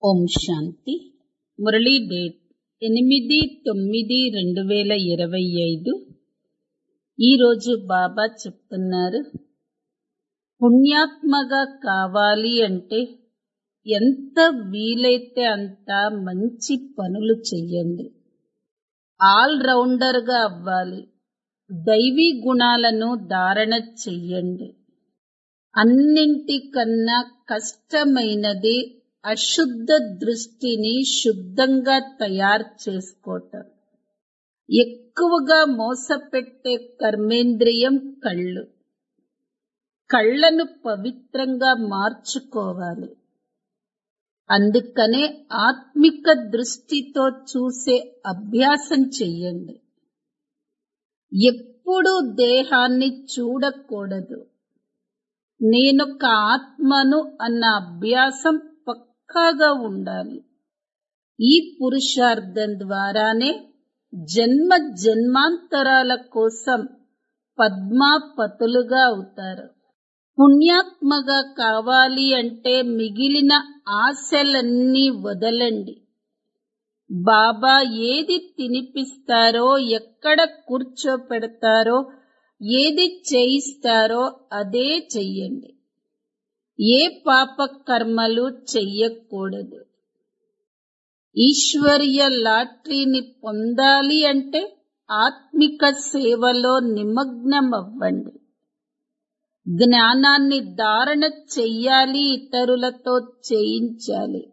ఓం శాంతి Murali date ఎనిమిది తొమ్మిది రెండు వేల ఇరవై ఐదు ఈరోజు బాబా చెప్తున్నారు పుణ్యాత్మగా కావాలి అంటే ఎంత వీలైతే అంత మంచి పనులు చెయ్యండి ఆల్ రౌండర్గా అవ్వాలి దైవీ గుణాలను ధారణ చెయ్యండి అన్నింటికన్నా కష్టమైనది అశుద్ధ దృష్టిని శుద్ధంగా తయారు చేసుకోవటం ఎక్కువగా మోసపెట్టే కర్మేంద్రియం కళ్ళు కళ్ళను పవిత్రంగా మార్చుకోవాలి అందుకనే ఆత్మిక దృష్టితో చూసే అభ్యాసం చెయ్యండి ఎప్పుడూ దేహాన్ని చూడకూడదు నేనొక ఆత్మను అన్న అభ్యాసం పక్కాగా ఉండాలి ఈ పురుషార్థం ద్వారానే జన్మ జన్మాంతరాల కోసం పద్మాపతులుగా అవుతారు పుణ్యాత్మగా కావాలి అంటే మిగిలిన ఆశలన్నీ వదలండి బాబా ఏది తినిపిస్తారో ఎక్కడ కూర్చోపెడతారో ఏది చేయిస్తారో అదే చెయ్యండి ఏ పాప కర్మలు చెయ్యకూడదు ఈశ్వర్య లాటరీని పొందాలి అంటే ఆత్మిక సేవలో నిమగ్నం అవ్వండి జ్ఞానాన్ని ధారణ చెయ్యాలి ఇతరులతో చేయించాలి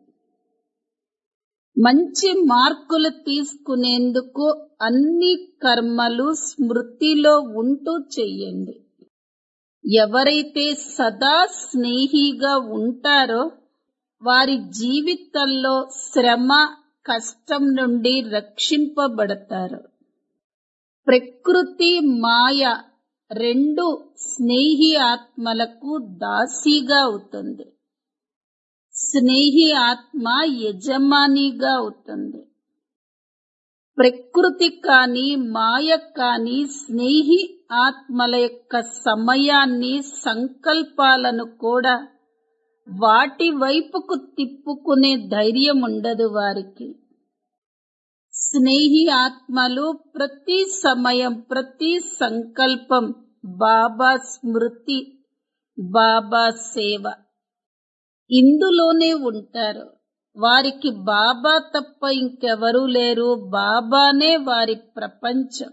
మంచి మార్కులు తీసుకునేందుకు అన్ని కర్మలు స్మృతిలో ఉంటూ చెయ్యండి ఎవరైతే సదా స్నేహిగా ఉంటారో వారి జీవితంలో శ్రమ కష్టం నుండి రక్షింపబడతారు ప్రకృతి మాయ రెండు స్నేహి ఆత్మలకు దాసీగా అవుతుంది స్నేహి ఆత్మ యజమానిగా అవుతుంది ప్రకృతి కాని మాయ కాని స్నేహి ఆత్మల యొక్క సమయాన్ని సంకల్పాలను కూడా వాటి వైపుకు తిప్పుకునే ధైర్యం ఉండదు వారికి స్నేహి ఆత్మలు ప్రతి సమయం ప్రతి సంకల్పం బాబా స్మృతి బాబా సేవ ఇందులోనే ఉంటారు వారికి బాబా తప్ప ఇంకెవరూ లేరు బాబానే వారి ప్రపంచం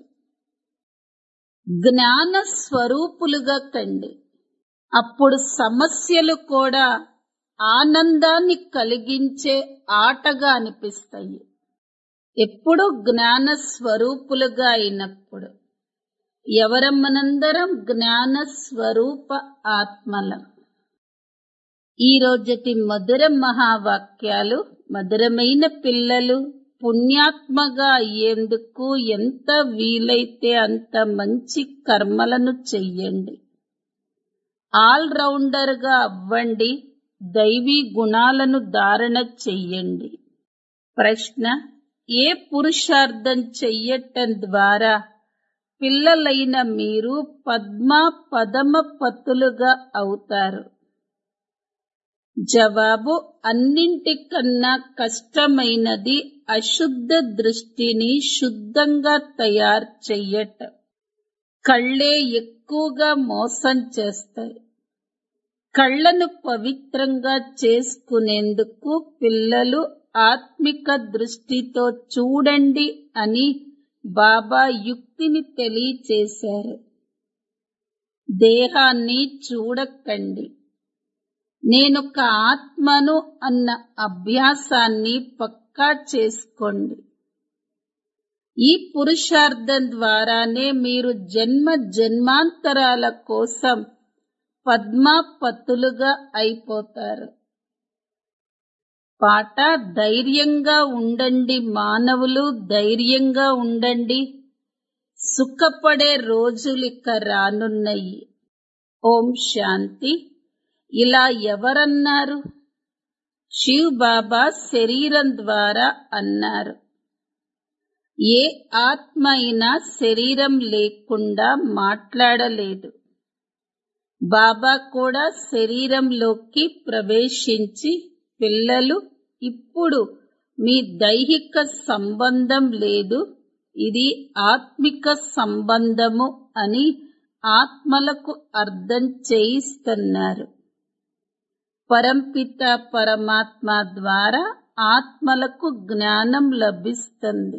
జ్ఞాన స్వరూపులుగా కండి అప్పుడు సమస్యలు కూడా ఆనందాన్ని కలిగించే ఆటగా అనిపిస్తాయి ఎప్పుడు జ్ఞాన స్వరూపులుగా అయినప్పుడు ఎవరమ్మనందరం జ్ఞాన స్వరూప ఆత్మలం ఈ రోజటి మధుర మహావాక్యాలు మధురమైన పిల్లలు పుణ్యాత్మగా అయ్యేందుకు ఎంత వీలైతే అంత మంచి కర్మలను చెయ్యండి ఆల్ రౌండర్గా అవ్వండి దైవీ గుణాలను ధారణ చెయ్యండి ప్రశ్న ఏ పురుషార్థం చెయ్యటం ద్వారా పిల్లలైన మీరు పద్మ పదమ పతులుగా అవుతారు జవాబు అన్నింటికన్నా కష్టమైనది అశుద్ధ దృష్టిని శుద్ధంగా తయారు చెయ్యటం కళ్ళే ఎక్కువగా మోసం చేస్తాయి కళ్ళను పవిత్రంగా చేసుకునేందుకు పిల్లలు ఆత్మిక దృష్టితో చూడండి అని బాబా యుక్తిని తెలియచేశారు దేహాన్ని చూడకండి నేనొక ఆత్మను అన్న అభ్యాసాన్ని పక్కా చేసుకోండి ఈ పురుషార్థం ద్వారానే మీరు జన్మ జన్మాంతరాల కోసం పద్మాపత్తులుగా అయిపోతారు పాట ధైర్యంగా ఉండండి మానవులు ధైర్యంగా ఉండండి సుఖపడే రోజులిక రానున్నాయి ఓం శాంతి ఇలా ఎవరన్నారు శివ్ బాబా శరీరం ద్వారా అన్నారు ఏ ఆత్మ అయినా శరీరం లేకుండా మాట్లాడలేదు బాబా కూడా శరీరంలోకి ప్రవేశించి పిల్లలు ఇప్పుడు మీ దైహిక సంబంధం లేదు ఇది ఆత్మిక సంబంధము అని ఆత్మలకు అర్థం చేయిస్తున్నారు పరంపిత పరమాత్మ ద్వారా ఆత్మలకు జ్ఞానం లభిస్తుంది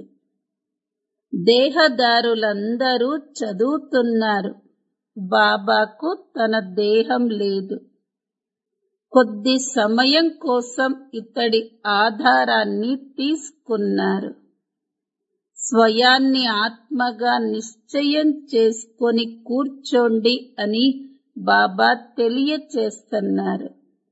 దేహదారులందరూ చదువుతున్నారు బాబాకు తన దేహం లేదు కొద్ది సమయం కోసం ఇతడి ఆధారాన్ని తీసుకున్నారు స్వయాన్ని ఆత్మగా నిశ్చయం చేసుకొని కూర్చోండి అని బాబా తెలియచేస్తున్నారు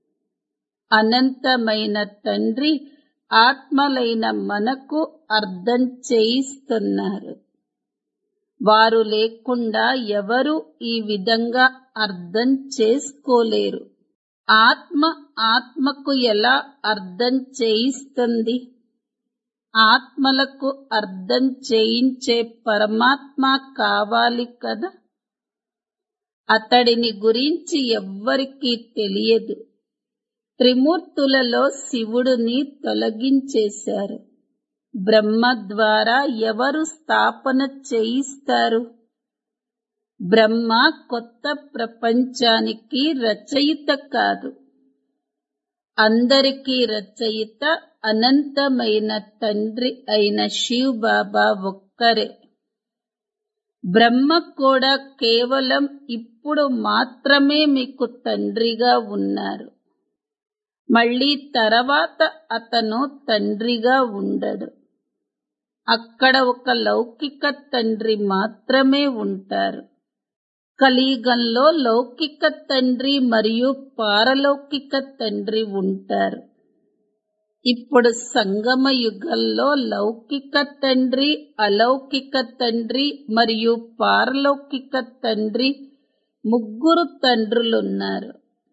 అనంతమైన తండ్రి ఆత్మలైన మనకు అర్థం చేయిస్తున్నారు వారు లేకుండా ఎవరు ఈ విధంగా అర్థం చేసుకోలేరు ఆత్మ ఆత్మకు ఎలా అర్థం చేయిస్తుంది ఆత్మలకు అర్థం చేయించే పరమాత్మ కావాలి కదా అతడిని గురించి ఎవ్వరికీ తెలియదు త్రిమూర్తులలో శివుడిని తొలగించేశారు బ్రహ్మ ద్వారా ఎవరు స్థాపన చేయిస్తారు బ్రహ్మ కొత్త ప్రపంచానికి రచయిత కాదు అందరికీ రచయిత అనంతమైన తండ్రి అయిన శివ్ బాబా ఒక్కరే బ్రహ్మ కూడా కేవలం ఇప్పుడు మాత్రమే మీకు తండ్రిగా ఉన్నారు మళ్ళీ తర్వాత అతను తండ్రిగా ఉండడు అక్కడ ఒక లౌకిక తండ్రి మాత్రమే ఉంటారు కలియుగంలో లౌకిక తండ్రి మరియు పారలౌకిక తండ్రి ఉంటారు ఇప్పుడు సంగమ యుగంలో లౌకిక తండ్రి అలౌకిక తండ్రి మరియు పారలౌకిక తండ్రి ముగ్గురు తండ్రులున్నారు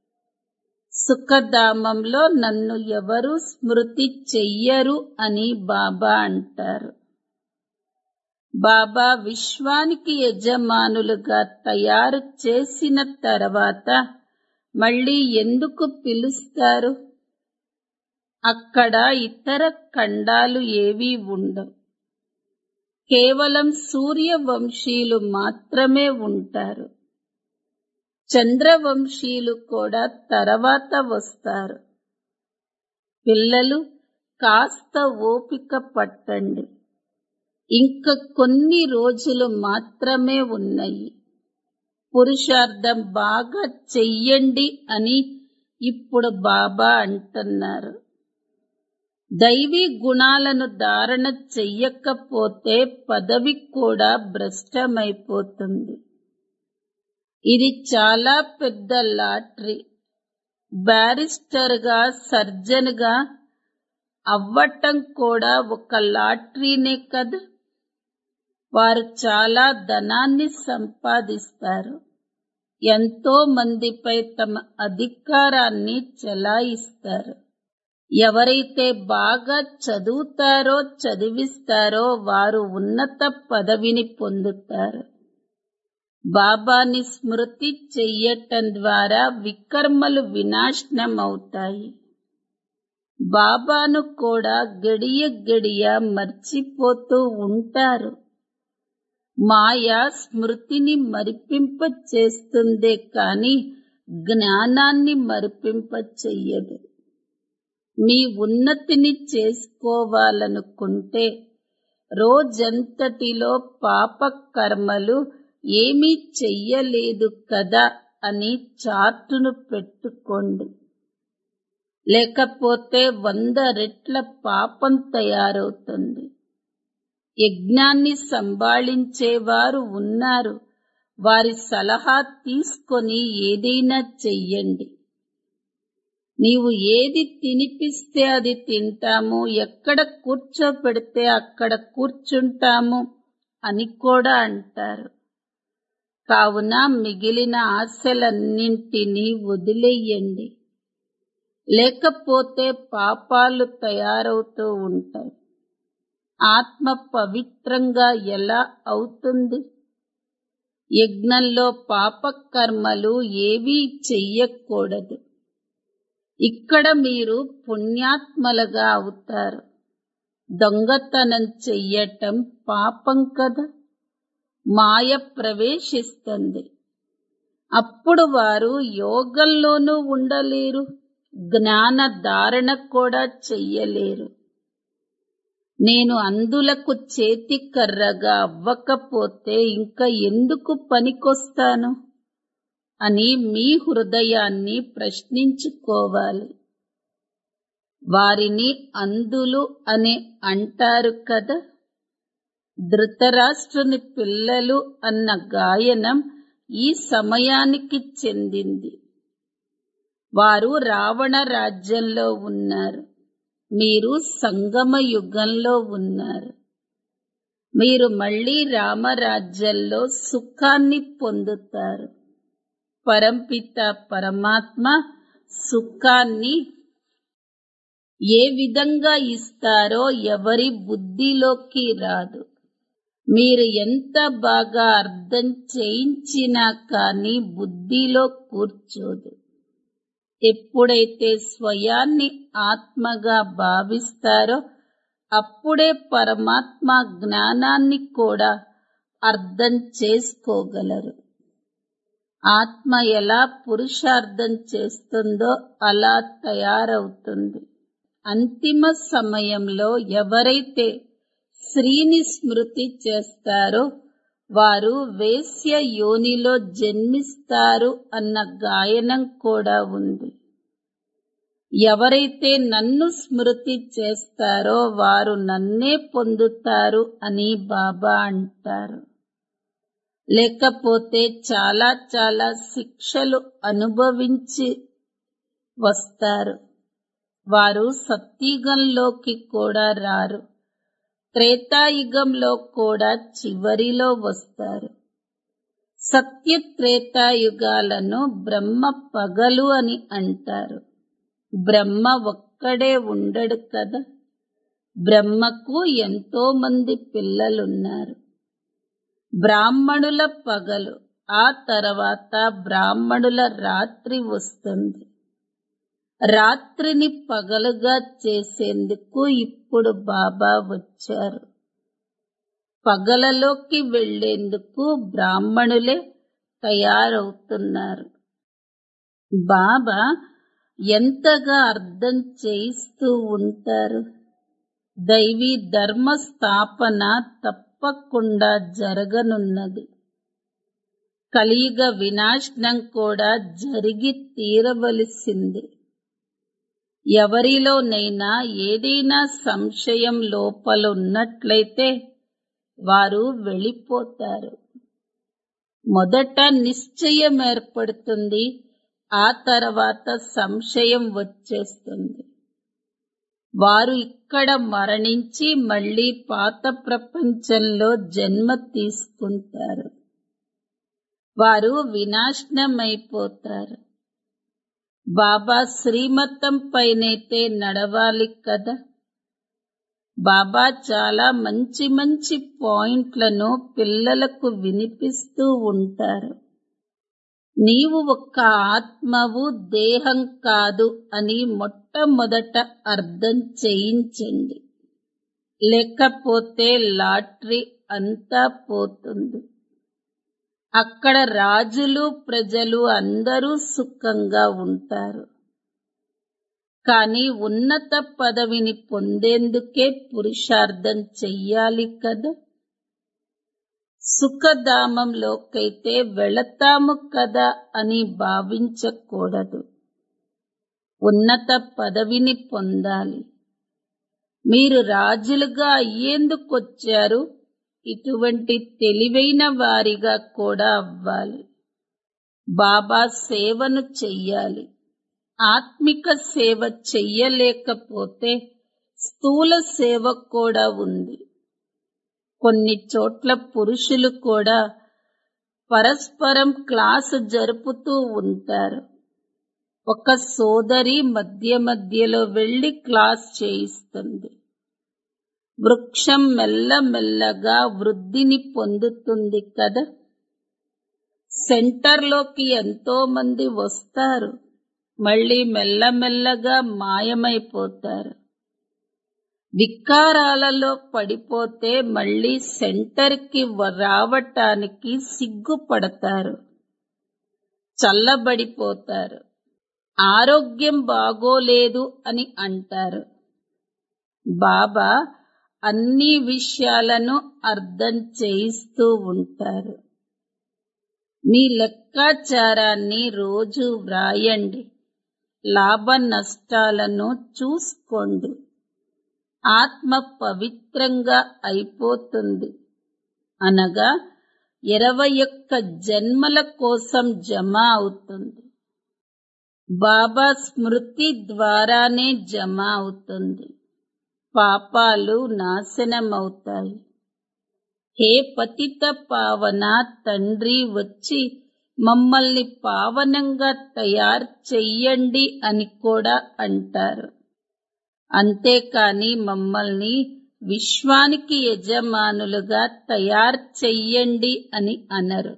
సుఖధామంలో నన్ను ఎవరు స్మృతి చెయ్యరు అని బాబా అంటారు బాబా విశ్వానికి యజమానులుగా తయారు చేసిన తర్వాత మళ్ళీ ఎందుకు పిలుస్తారు అక్కడ ఇతర ఖండాలు ఏవీ ఉండవు కేవలం సూర్యవంశీయులు మాత్రమే ఉంటారు చంద్రవంశీయులు కూడా తర్వాత వస్తారు పిల్లలు కాస్త ఓపిక పట్టండి ఇంక కొన్ని రోజులు మాత్రమే ఉన్నాయి పురుషార్థం బాగా చెయ్యండి అని ఇప్పుడు బాబా అంటున్నారు దైవీ గుణాలను ధారణ చెయ్యకపోతే పదవి కూడా భ్రష్టమైపోతుంది ఇది చాలా పెద్ద లాటరీ బ్యారిస్టర్గా సర్జన్గా అవ్వటం కూడా ఒక లాటరీనే కదా వారు చాలా ధనాన్ని సంపాదిస్తారు ఎంతో మందిపై తమ అధికారాన్ని చెలాయిస్తారు ఎవరైతే బాగా చదువుతారో చదివిస్తారో వారు ఉన్నత పదవిని పొందుతారు బాబాని స్మృతి చెయ్యటం ద్వారా వికర్మలు వినాశనం అవుతాయి బాబాను కూడా గడియ గడియ మర్చిపోతూ ఉంటారు మాయ స్మృతిని మరిపింప చేస్తుందే కాని జ్ఞానాన్ని మరిపింప చెయ్యదు మీ ఉన్నతిని చేసుకోవాలనుకుంటే రోజంతటిలో పాప కర్మలు ఏమీ చెయ్యలేదు కదా అని చార్టును పెట్టుకోండి లేకపోతే వంద రెట్ల పాపం తయారవుతుంది యజ్ఞాన్ని సంభాళించేవారు ఉన్నారు వారి సలహా తీసుకొని ఏదైనా చెయ్యండి నీవు ఏది తినిపిస్తే అది తింటాము ఎక్కడ కూర్చోపెడితే అక్కడ కూర్చుంటాము అని కూడా అంటారు కావున మిగిలిన ఆశలన్నింటినీ వదిలేయండి లేకపోతే పాపాలు తయారవుతూ ఉంటాయి ఆత్మ పవిత్రంగా ఎలా అవుతుంది యజ్ఞంలో పాపకర్మలు ఏవీ చెయ్యకూడదు ఇక్కడ మీరు పుణ్యాత్మలుగా అవుతారు దొంగతనం చెయ్యటం పాపం కదా మాయ ప్రవేశిస్తుంది అప్పుడు వారు యోగంలోనూ ఉండలేరు జ్ఞాన ధారణ కూడా చెయ్యలేరు నేను అందులకు చేతి కర్రగా అవ్వకపోతే ఇంకా ఎందుకు పనికొస్తాను అని మీ హృదయాన్ని ప్రశ్నించుకోవాలి వారిని అందులు అని అంటారు కదా ధృతరాష్ట్రుని పిల్లలు అన్న గాయనం ఈ సమయానికి చెందింది వారు రావణ రాజ్యంలో ఉన్నారు మీరు సంగమ యుగంలో ఉన్నారు మీరు మళ్ళీ రామరాజ్యంలో సుఖాన్ని పొందుతారు పరంపిత పరమాత్మ సుఖాన్ని ఏ విధంగా ఇస్తారో ఎవరి బుద్ధిలోకి రాదు మీరు ఎంత బాగా అర్థం చేయించినా కానీ బుద్ధిలో కూర్చోదు ఎప్పుడైతే స్వయాన్ని ఆత్మగా భావిస్తారో అప్పుడే పరమాత్మ జ్ఞానాన్ని కూడా అర్థం చేసుకోగలరు ఆత్మ ఎలా పురుషార్థం చేస్తుందో అలా తయారవుతుంది అంతిమ సమయంలో ఎవరైతే శ్రీని స్మృతి చేస్తారో వారు వేశ్య యోనిలో జన్మిస్తారు అన్న గాయనం కూడా ఉంది ఎవరైతే నన్ను స్మృతి చేస్తారో వారు నన్నే పొందుతారు అని బాబా అంటారు లేకపోతే చాలా చాలా శిక్షలు అనుభవించి వస్తారు వారు సత్యుగంలోకి కూడా రారు త్రేతాయుగంలో కూడా చివరిలో వస్తారు సత్య త్రేతాయుగాలను బ్రహ్మ పగలు అని అంటారు బ్రహ్మ ఒక్కడే ఉండడు కదా బ్రహ్మకు ఎంతో మంది పిల్లలున్నారు బ్రాహ్మణుల పగలు ఆ తర్వాత బ్రాహ్మణుల రాత్రి వస్తుంది రాత్రిని పగలుగా చేసేందుకు ఇప్పుడు బాబా వచ్చారు పగలలోకి వెళ్లేందుకు బ్రాహ్మణులే తయారవుతున్నారు బాబా ఎంతగా అర్థం చేయిస్తూ ఉంటారు దైవీ ధర్మ స్థాపన తప్పకుండా జరగనున్నది కలియుగ వినాశనం కూడా జరిగి తీరవలసింది ఎవరిలోనైనా ఏదైనా సంశయం లోపలున్నట్లయితే వారు వెళ్ళిపోతారు మొదట నిశ్చయం ఏర్పడుతుంది ఆ తర్వాత సంశయం వచ్చేస్తుంది వారు ఇక్కడ మరణించి మళ్ళీ పాత ప్రపంచంలో జన్మ తీసుకుంటారు వారు వినాశనమైపోతారు బాబా శ్రీమతం పైనైతే నడవాలి కదా బాబా చాలా మంచి మంచి పాయింట్లను పిల్లలకు వినిపిస్తూ ఉంటారు నీవు ఒక్క ఆత్మవు దేహం కాదు అని మొట్టమొదట అర్థం చేయించండి లేకపోతే లాటరీ అంతా పోతుంది అక్కడ రాజులు ప్రజలు అందరూ సుఖంగా ఉంటారు కానీ ఉన్నత పదవిని పొందేందుకే పురుషార్థం చెయ్యాలి కదా సుఖధామంలోకైతే వెళతాము కదా అని భావించకూడదు ఉన్నత పదవిని పొందాలి మీరు రాజులుగా అయ్యేందుకొచ్చారు ఇటువంటి తెలివైన వారిగా కూడా అవ్వాలి బాబా సేవను చెయ్యాలి ఆత్మిక సేవ చెయ్యలేకపోతే స్థూల సేవ కూడా ఉంది కొన్ని చోట్ల పురుషులు కూడా పరస్పరం క్లాసు జరుపుతూ ఉంటారు ఒక సోదరి మధ్య మధ్యలో వెళ్లి క్లాస్ చేయిస్తుంది వృక్షం మెల్లమెల్లగా వృద్ధిని పొందుతుంది కదా సెంటర్లోకి ఎంతో మంది వస్తారు మళ్ళీ మెల్లమెల్లగా మాయమైపోతారు వికారాలలో పడిపోతే మళ్ళీ సెంటర్కి రావటానికి సిగ్గుపడతారు చల్లబడిపోతారు ఆరోగ్యం బాగోలేదు అని అంటారు బాబా అన్ని విషయాలను అర్థం చేయిస్తూ ఉంటారు మీ లెక్కాచారాన్ని రోజు వ్రాయండి లాభ నష్టాలను చూసుకోండి ఆత్మ పవిత్రంగా అయిపోతుంది అనగా ఇరవై ఒక్క జన్మల కోసం జమ అవుతుంది బాబా స్మృతి ద్వారానే జమ అవుతుంది పాపాలు నాశనమవుతాయి హే పతిత పావన తండ్రి వచ్చి మమ్మల్ని పావనంగా తయారు చెయ్యండి అని కూడా అంటారు అంతేకాని మమ్మల్ని విశ్వానికి యజమానులుగా తయారు చెయ్యండి అని అనరు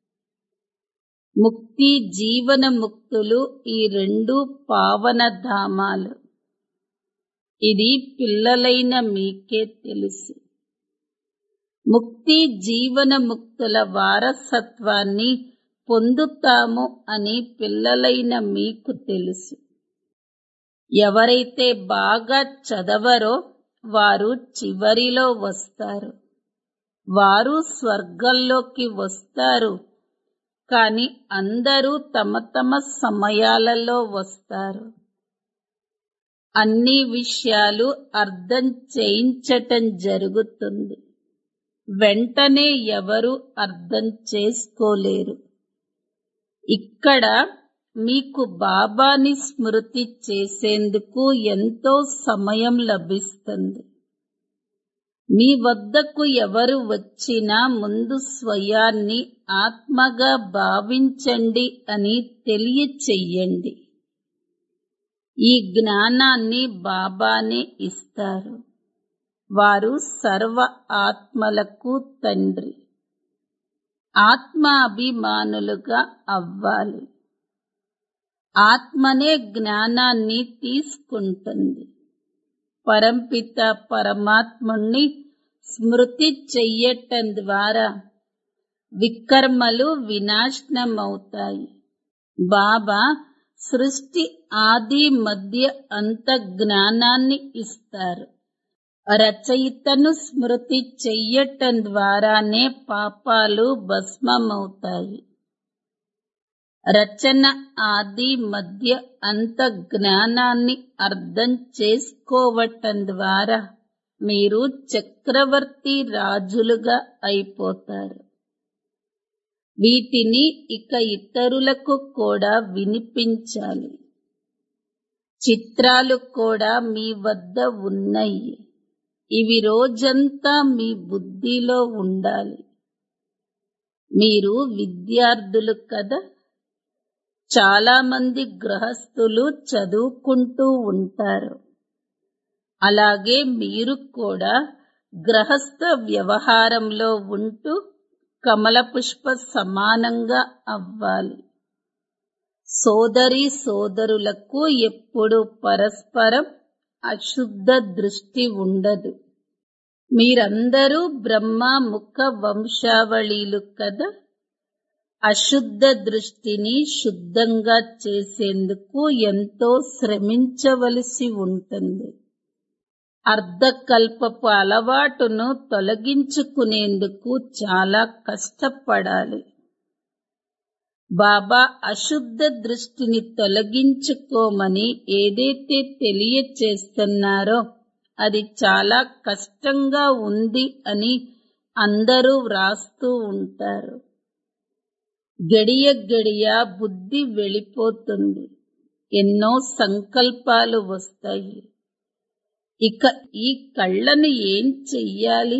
ముక్తి జీవన ముక్తులు ఈ రెండు పావన ధామాలు ఇది పిల్లలైన మీకే తెలుసు ముక్తి జీవన ముక్తుల వారసత్వాన్ని పొందుతాము అని పిల్లలైన మీకు తెలుసు ఎవరైతే బాగా చదవరో వారు చివరిలో వస్తారు వారు స్వర్గంలోకి వస్తారు కాని అందరూ తమ తమ సమయాలలో వస్తారు అన్ని విషయాలు అర్థం చేయించటం జరుగుతుంది వెంటనే ఎవరు అర్థం చేసుకోలేరు ఇక్కడ మీకు బాబాని స్మృతి చేసేందుకు ఎంతో సమయం లభిస్తుంది మీ వద్దకు ఎవరు వచ్చినా ముందు స్వయాన్ని ఆత్మగా భావించండి అని తెలియచెయ్యండి ఈ జ్ఞానాన్ని బాబానే ఇస్తారు వారు సర్వ ఆత్మలకు తండ్రి ఆత్మ అభిమానులుగా అవ్వాలి ఆత్మనే జ్ఞానాన్ని తీసుకుంటుంది పరంపిత పరమాత్ముణ్ణి స్మృతి చెయ్యటం ద్వారా వికర్మలు వినాశనమవుతాయి బాబా సృష్టి ఆది మధ్య అంత జ్ఞానాన్ని ఇస్తారు రచయితను స్మృతి చెయ్యటం ద్వారానే పాపాలు భస్మమవుతాయి రచన ఆది మధ్య అంత జ్ఞానాన్ని అర్థం చేసుకోవటం ద్వారా మీరు చక్రవర్తి రాజులుగా అయిపోతారు వీటిని ఇక ఇతరులకు కూడా వినిపించాలి చిత్రాలు కూడా మీ వద్ద ఉన్నాయి ఇవి రోజంతా మీ బుద్ధిలో ఉండాలి మీరు విద్యార్థులు కదా చాలా మంది గృహస్థులు చదువుకుంటూ ఉంటారు అలాగే మీరు కూడా గ్రహస్థ వ్యవహారంలో ఉంటూ కమల పుష్ప సమానంగా అవ్వాలి సోదరి సోదరులకు ఎప్పుడు పరస్పరం అశుద్ధ దృష్టి ఉండదు మీరందరూ బ్రహ్మ ముఖ వంశావళీలు కదా అశుద్ధ దృష్టిని శుద్ధంగా చేసేందుకు ఎంతో శ్రమించవలసి ఉంటుంది అర్ధకల్పపు అలవాటును తొలగించుకునేందుకు చాలా కష్టపడాలి బాబా అశుద్ధ దృష్టిని తొలగించుకోమని ఏదైతే తెలియచేస్తున్నారో అది చాలా కష్టంగా ఉంది అని అందరూ వ్రాస్తూ ఉంటారు గడియ గడియ బుద్ధి వెళ్ళిపోతుంది ఎన్నో సంకల్పాలు వస్తాయి ఇక ఈ కళ్ళను ఏం చెయ్యాలి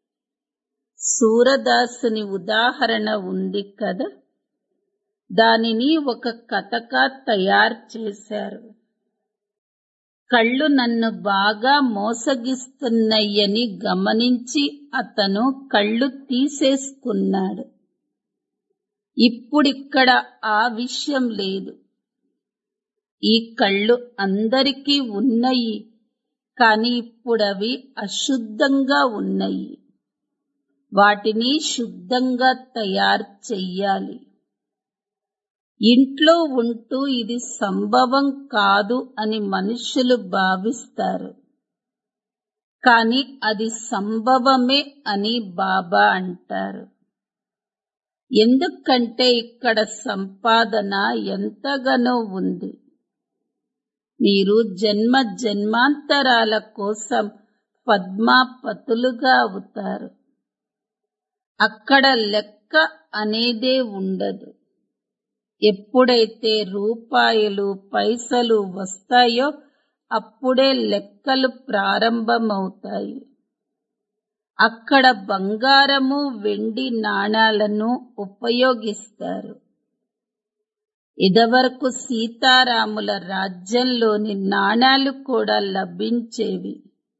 సూరదాసుని ఉదాహరణ ఉంది కదా దానిని ఒక కథగా తయారు చేశారు కళ్ళు నన్ను బాగా మోసగిస్తున్నాయని గమనించి అతను కళ్ళు తీసేసుకున్నాడు ఇప్పుడిక్కడ ఆ విషయం లేదు ఈ కళ్ళు అందరికీ ఉన్నాయి కాని ఇప్పుడవి అశుద్ధంగా ఉన్నాయి వాటిని శుద్ధంగా తయారు చెయ్యాలి ఇంట్లో ఉంటూ ఇది సంభవం కాదు అని మనుషులు భావిస్తారు కాని అది సంభవమే అని బాబా అంటారు ఎందుకంటే ఇక్కడ సంపాదన ఎంతగానో ఉంది మీరు జన్మ జన్మాంతరాల కోసం పద్మాపతులుగా అవుతారు అక్కడ లెక్క అనేదే ఉండదు ఎప్పుడైతే రూపాయలు పైసలు వస్తాయో అప్పుడే లెక్కలు ప్రారంభమవుతాయి అక్కడ బంగారము వెండి నాణాలను ఉపయోగిస్తారు ఇదివరకు సీతారాముల రాజ్యంలోని నాణాలు కూడా లభించేవి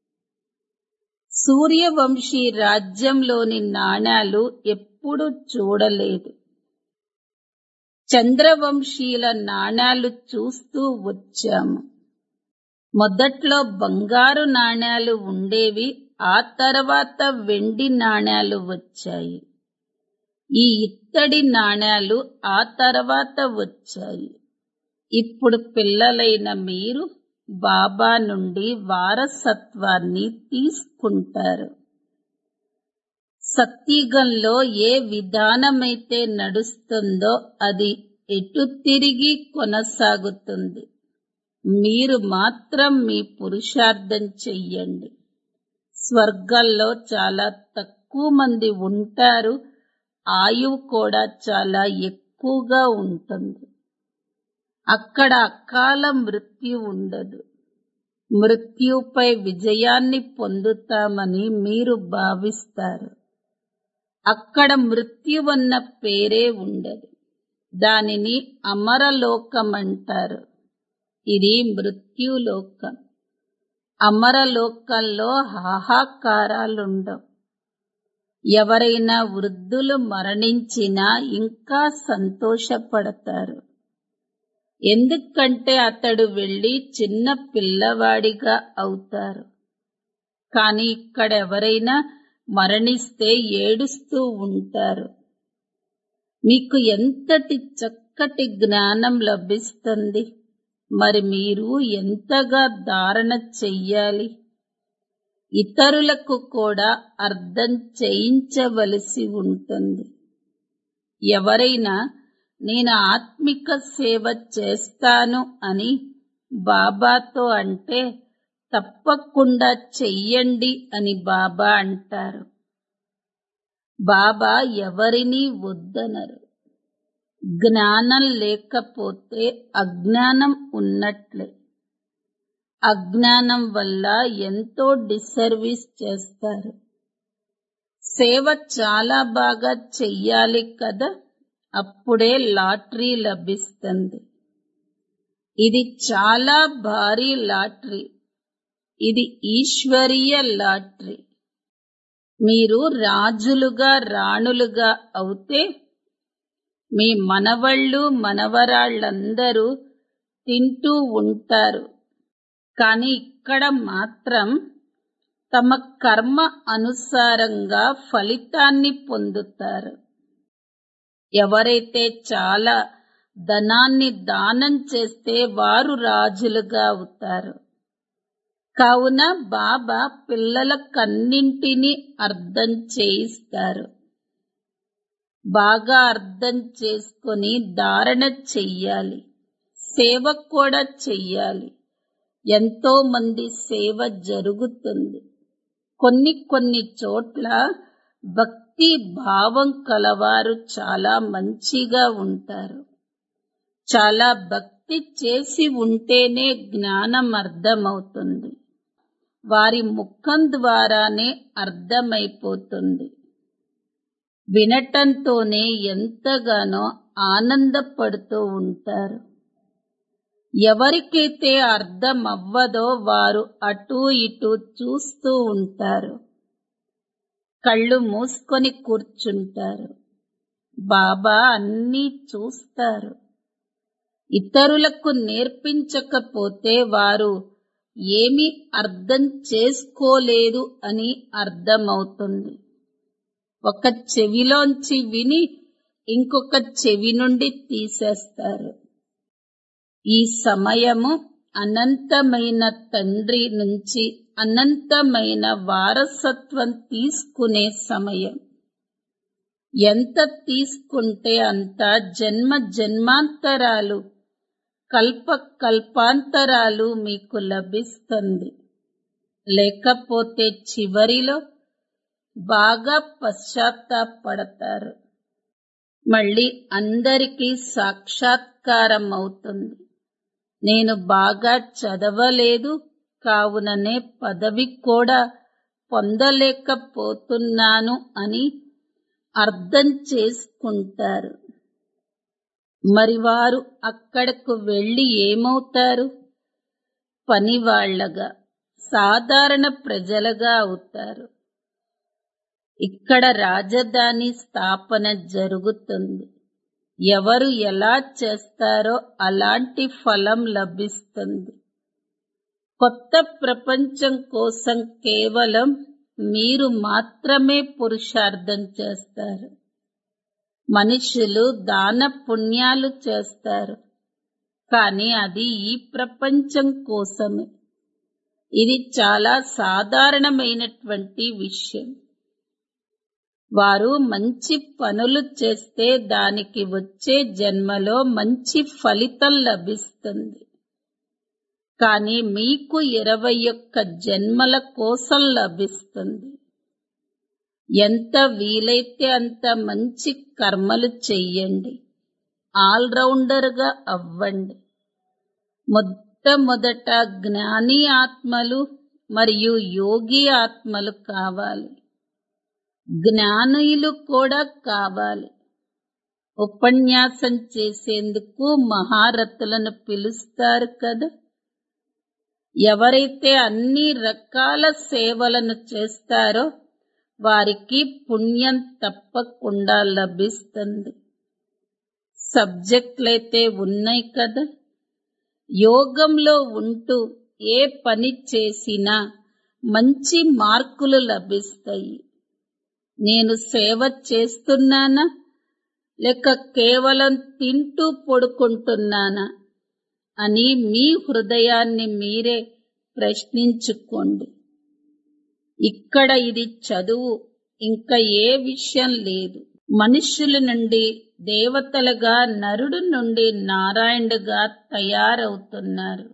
సూర్యవంశీ రాజ్యంలోని నాణాలు ఎప్పుడు చూడలేదు చంద్రవంశీల నాణాలు చూస్తూ వచ్చాము మొదట్లో బంగారు నాణాలు ఉండేవి ఆ తర్వాత వెండి నాణాలు వచ్చాయి ఈ ఇత్తడి నాణాలు ఆ తర్వాత వచ్చాయి ఇప్పుడు పిల్లలైన మీరు బాబా నుండి వారసత్వాన్ని తీసుకుంటారు సత్యుగంలో ఏ విధానమైతే నడుస్తుందో అది ఎటు తిరిగి కొనసాగుతుంది మీరు మాత్రం మీ పురుషార్థం చెయ్యండి స్వర్గంలో చాలా తక్కువ మంది ఉంటారు ఆయువు కూడా చాలా ఎక్కువగా ఉంటుంది అక్కడ అకాల మృత్యు ఉండదు మృత్యుపై విజయాన్ని పొందుతామని మీరు భావిస్తారు అక్కడ మృత్యువన్న పేరే ఉండదు దానిని అమరలోకం అంటారు ఇది మృత్యులోకం అమరలోకంలో హాహాకారాలుండవు ఎవరైనా వృద్ధులు మరణించినా ఇంకా సంతోషపడతారు ఎందుకంటే అతడు వెళ్లి చిన్న పిల్లవాడిగా అవుతారు కాని ఇక్కడ ఎవరైనా మరణిస్తే ఏడుస్తూ ఉంటారు మీకు ఎంతటి చక్కటి జ్ఞానం లభిస్తుంది మరి మీరు ఎంతగా ధారణ చెయ్యాలి ఇతరులకు కూడా అర్థం చేయించవలసి ఉంటుంది ఎవరైనా నేను ఆత్మిక సేవ చేస్తాను అని బాబాతో అంటే తప్పకుండా చెయ్యండి అని బాబా అంటారు బాబా ఎవరినీ వద్దనరు జ్ఞానం లేకపోతే అజ్ఞానం ఉన్నట్లే అజ్ఞానం వల్ల ఎంతో డిసర్వీస్ చేస్తారు సేవ చాలా బాగా చెయ్యాలి కదా అప్పుడే లాటరీ లభిస్తుంది ఇది చాలా భారీ లాటరీ ఇది ఈశ్వరీయ లాటరీ మీరు రాజులుగా రాణులుగా అవుతే మీ మనవళ్ళు మనవరాళ్ళందరూ తింటూ ఉంటారు కానీ ఇక్కడ మాత్రం తమ కర్మ అనుసారంగా ఫలితాన్ని పొందుతారు ఎవరైతే చాలా ధనాన్ని దానం చేస్తే వారు రాజులుగా అవుతారు కావున బాబా పిల్లలకన్నింటినీ అర్థం చేయిస్తారు బాగా అర్థం చేసుకొని ధారణ చెయ్యాలి సేవ కూడా చెయ్యాలి ఎంతో మంది సేవ జరుగుతుంది కొన్ని కొన్ని చోట్ల భక్తి భావం కలవారు చాలా మంచిగా ఉంటారు చాలా భక్తి చేసి ఉంటేనే జ్ఞానం అర్థమవుతుంది వారి ముఖం ద్వారానే అర్థమైపోతుంది వినటంతోనే ఎంతగానో ఆనందపడుతూ ఉంటారు ఎవరికైతే అర్థం అవ్వదో వారు అటూ ఇటూ చూస్తూ ఉంటారు కళ్ళు మూసుకొని కూర్చుంటారు బాబా అన్నీ చూస్తారు ఇతరులకు నేర్పించకపోతే వారు ఏమీ అర్థం చేసుకోలేదు అని అర్థమవుతుంది ఒక చెవిలోంచి విని ఇంకొక చెవి నుండి తీసేస్తారు ఈ సమయము అనంతమైన తండ్రి నుంచి అనంతమైన వారసత్వం తీసుకునే సమయం ఎంత తీసుకుంటే అంత జన్మ జన్మాంతరాలు కల్ప కల్పాంతరాలు మీకు లభిస్తుంది లేకపోతే చివరిలో బాగా పశ్చాత్తాపడతారు మళ్ళీ అందరికీ సాక్షాత్కారం అవుతుంది నేను బాగా చదవలేదు కావుననే పదవి కూడా పొందలేకపోతున్నాను అని అర్థం చేసుకుంటారు మరి వారు అక్కడకు వెళ్ళి ఏమవుతారు పనివాళ్లగా సాధారణ ప్రజలుగా అవుతారు ఇక్కడ రాజధాని స్థాపన జరుగుతుంది ఎవరు ఎలా చేస్తారో అలాంటి ఫలం లభిస్తుంది కొత్త ప్రపంచం కోసం కేవలం మీరు మాత్రమే పురుషార్థం చేస్తారు మనుషులు దాన పుణ్యాలు చేస్తారు కానీ అది ఈ ప్రపంచం కోసమే ఇది చాలా సాధారణమైనటువంటి విషయం వారు మంచి పనులు చేస్తే దానికి వచ్చే జన్మలో మంచి ఫలితం లభిస్తుంది కానీ మీకు ఇరవై ఒక్క జన్మల కోసం లభిస్తుంది ఎంత వీలైతే అంత మంచి కర్మలు చెయ్యండి ఆల్రౌండర్ గా అవ్వండి మొట్టమొదట జ్ఞాని ఆత్మలు మరియు యోగి ఆత్మలు కావాలి జ్ఞానులు కూడా కావాలి ఉపన్యాసం చేసేందుకు మహారథులను పిలుస్తారు కదా ఎవరైతే అన్ని రకాల సేవలను చేస్తారో వారికి పుణ్యం తప్పకుండా లభిస్తుంది సబ్జెక్టులైతే ఉన్నాయి కదా యోగంలో ఉంటూ ఏ పని చేసినా మంచి మార్కులు లభిస్తాయి నేను సేవ చేస్తున్నానా లేక కేవలం తింటూ పడుకుంటున్నానా అని మీ హృదయాన్ని మీరే ప్రశ్నించుకోండి ఇక్కడ ఇది చదువు ఇంకా ఏ విషయం లేదు మనుష్యుల నుండి దేవతలుగా నరుడు నుండి నారాయణుడుగా తయారవుతున్నారు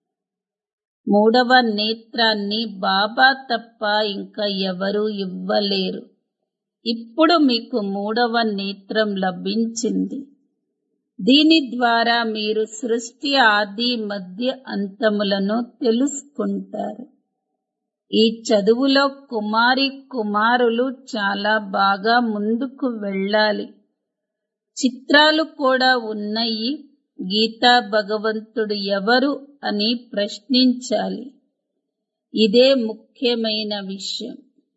మూడవ నేత్రాన్ని బాబా తప్ప ఇంకా ఎవరూ ఇవ్వలేరు ఇప్పుడు మీకు మూడవ నేత్రం లభించింది దీని ద్వారా మీరు సృష్టి ఆది మధ్య అంతములను తెలుసుకుంటారు ఈ చదువులో కుమారి కుమారులు చాలా బాగా ముందుకు వెళ్ళాలి చిత్రాలు కూడా ఉన్నాయి గీతా భగవంతుడు ఎవరు అని ప్రశ్నించాలి ఇదే ముఖ్యమైన విషయం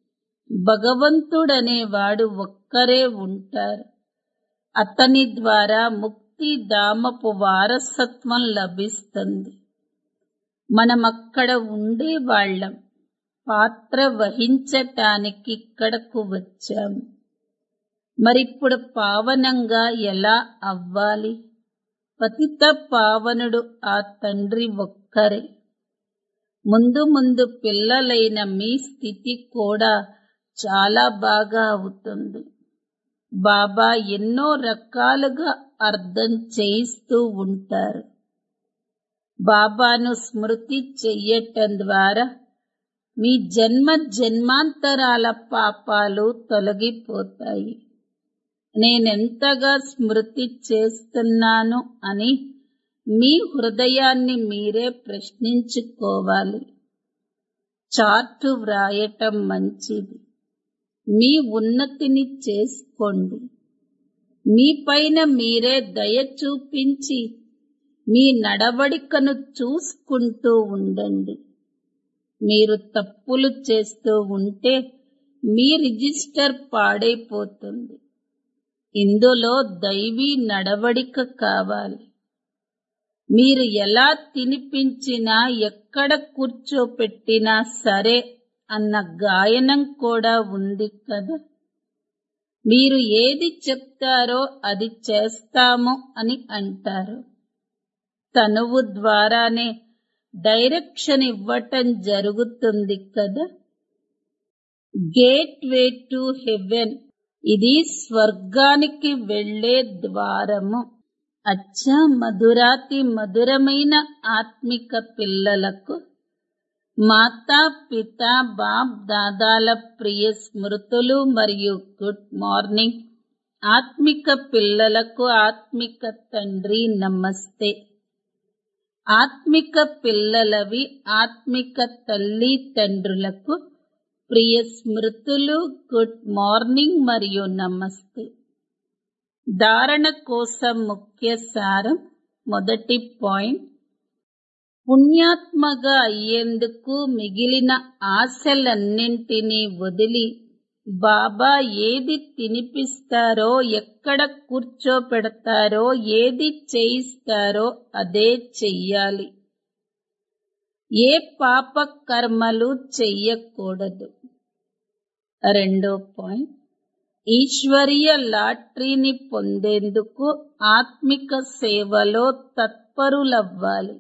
భగవంతుడనేవాడు ఒక్కరే ఉంటారు అతని ద్వారా ముక్తి ధామపు వారసత్వం లభిస్తుంది మనం అక్కడ ఉండే వాళ్ళం పాత్ర వహించటానికి ఇక్కడకు వచ్చాము మరిప్పుడు పావనంగా ఎలా అవ్వాలి పతిత పావనుడు ఆ తండ్రి ఒక్కరే ముందు ముందు పిల్లలైన మీ స్థితి కూడా చాలా బాగా అవుతుంది బాబా ఎన్నో రకాలుగా అర్థం చేయిస్తూ ఉంటారు బాబాను స్మృతి చెయ్యటం ద్వారా మీ జన్మ జన్మాంతరాల పాపాలు తొలగిపోతాయి నేనెంతగా స్మృతి చేస్తున్నాను అని మీ హృదయాన్ని మీరే ప్రశ్నించుకోవాలి చార్టు వ్రాయటం మంచిది మీ ఉన్నతిని చేసుకోండి మీ పైన మీరే దయ చూపించి మీ నడవడికను చూసుకుంటూ ఉండండి మీరు తప్పులు చేస్తూ ఉంటే మీ రిజిస్టర్ పాడైపోతుంది ఇందులో దైవీ నడవడిక కావాలి మీరు ఎలా తినిపించినా ఎక్కడ కూర్చోపెట్టినా సరే అన్న గాయనం కూడా ఉంది కదా మీరు ఏది చెప్తారో అది చేస్తాము అని అంటారు తనువు ద్వారానే డైరెక్షన్ ఇవ్వటం జరుగుతుంది కదా గేట్ వే టు హెవెన్ ఇది స్వర్గానికి వెళ్లే ద్వారము అచ్చా మధురాతి మధురమైన ఆత్మిక పిల్లలకు మాతా పిత బాప్ దాదాల ప్రియ స్మృతులు మరియు గుడ్ మార్నింగ్ ఆత్మిక పిల్లలకు ఆత్మిక తండ్రి నమస్తే ఆత్మిక పిల్లలవి ఆత్మిక తల్లి తండ్రులకు ప్రియ స్మృతులు గుడ్ మార్నింగ్ మరియు నమస్తే ధారణ కోసం ముఖ్య సారం మొదటి పాయింట్ పుణ్యాత్మగా అయ్యేందుకు మిగిలిన ఆశలన్నింటినీ వదిలి బాబా ఏది తినిపిస్తారో ఎక్కడ కూర్చోపెడతారో ఏది చేయిస్తారో అదే చెయ్యాలి ఏ పాప కర్మలు చెయ్యకూడదు రెండో పాయింట్ ఈశ్వరీయ లాటరీని పొందేందుకు ఆత్మిక సేవలో తత్పరులవ్వాలి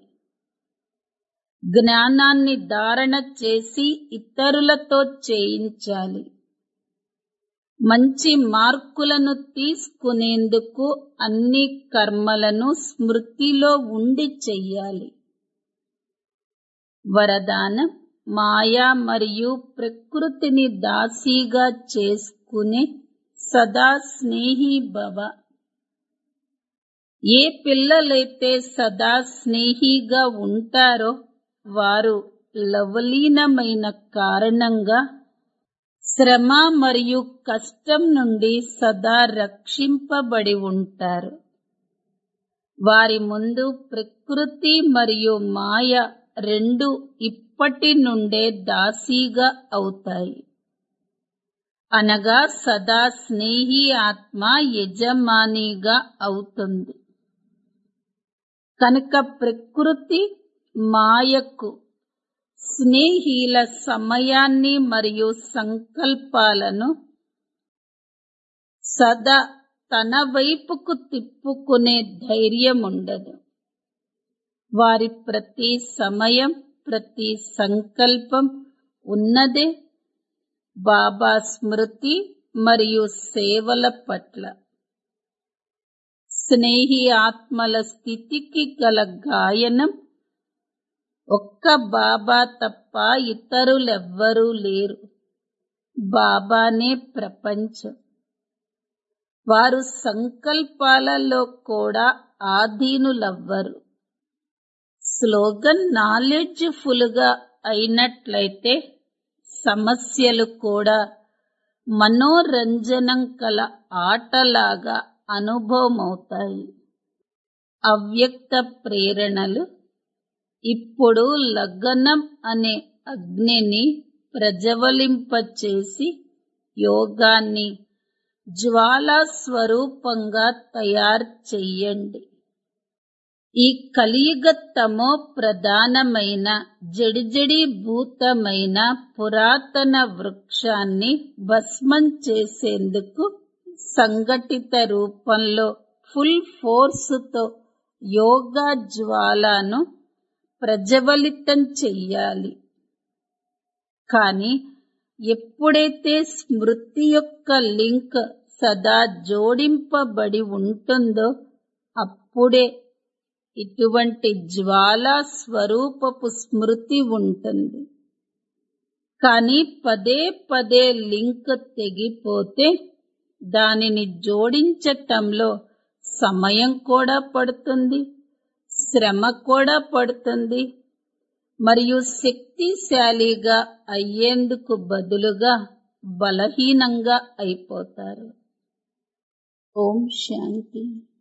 జ్ఞానాన్ని ధారణ చేసి ఇతరులతో చేయించాలి మంచి మార్కులను తీసుకునేందుకు అన్ని కర్మలను స్మృతిలో ఉండి చెయ్యాలి వరదానం మాయా మరియు ప్రకృతిని దాసీగా చేసుకునే సదా స్నేహి భవ ఏ పిల్లలైతే సదా స్నేహిగా ఉంటారో వారు లవలీనమైన కారణంగా శ్రమ మరియు కష్టం నుండి సదా రక్షింపబడి ఉంటారు వారి ముందు ప్రకృతి మరియు మాయ రెండు ఇప్పటి నుండే దాసీగా అవుతాయి అనగా సదా స్నేహి ఆత్మ యజమానిగా అవుతుంది కనుక ప్రకృతి మాయకు స్నేహిల సమయాన్ని మరియు సంకల్పాలను సదా తన వైపుకు తిప్పుకునే ధైర్యం ఉండదు వారి ప్రతి సమయం ప్రతి సంకల్పం ఉన్నదే బాబా స్మృతి మరియు సేవల పట్ల స్నేహి ఆత్మల స్థితికి గల గాయనం ఒక్క బాబా తప్ప ఇతరులెవ్వరూ లేరు బాబానే ప్రపంచం వారు సంకల్పాలలో కూడా ఆధీనులవ్వరు స్లోగన్ నాలెడ్జ్ ఫుల్ గా అయినట్లయితే సమస్యలు కూడా మనోరంజనం కల ఆటలాగా అనుభవమవుతాయి అవ్యక్త ప్రేరణలు ఇప్పుడు లగ్నం అనే అగ్నిని ప్రజ్వలింపచేసి యోగాన్ని జ్వాలా స్వరూపంగా తయారు చెయ్యండి ఈ కలియుగ తమో ప్రధానమైన జడిజడి భూతమైన పురాతన వృక్షాన్ని భస్మం చేసేందుకు సంఘటిత రూపంలో ఫుల్ ఫోర్సుతో యోగా జ్వాలను ప్రజ్వలితం చెయ్యాలి కానీ ఎప్పుడైతే స్మృతి యొక్క లింక్ సదా జోడింపబడి ఉంటుందో అప్పుడే ఇటువంటి జ్వాలా స్వరూపపు స్మృతి ఉంటుంది కానీ పదే పదే లింక్ తెగిపోతే దానిని జోడించటంలో సమయం కూడా పడుతుంది శ్రమ కూడా పడుతుంది మరియు శక్తిశాలిగా అయ్యేందుకు బదులుగా బలహీనంగా అయిపోతారు ఓం శాంతి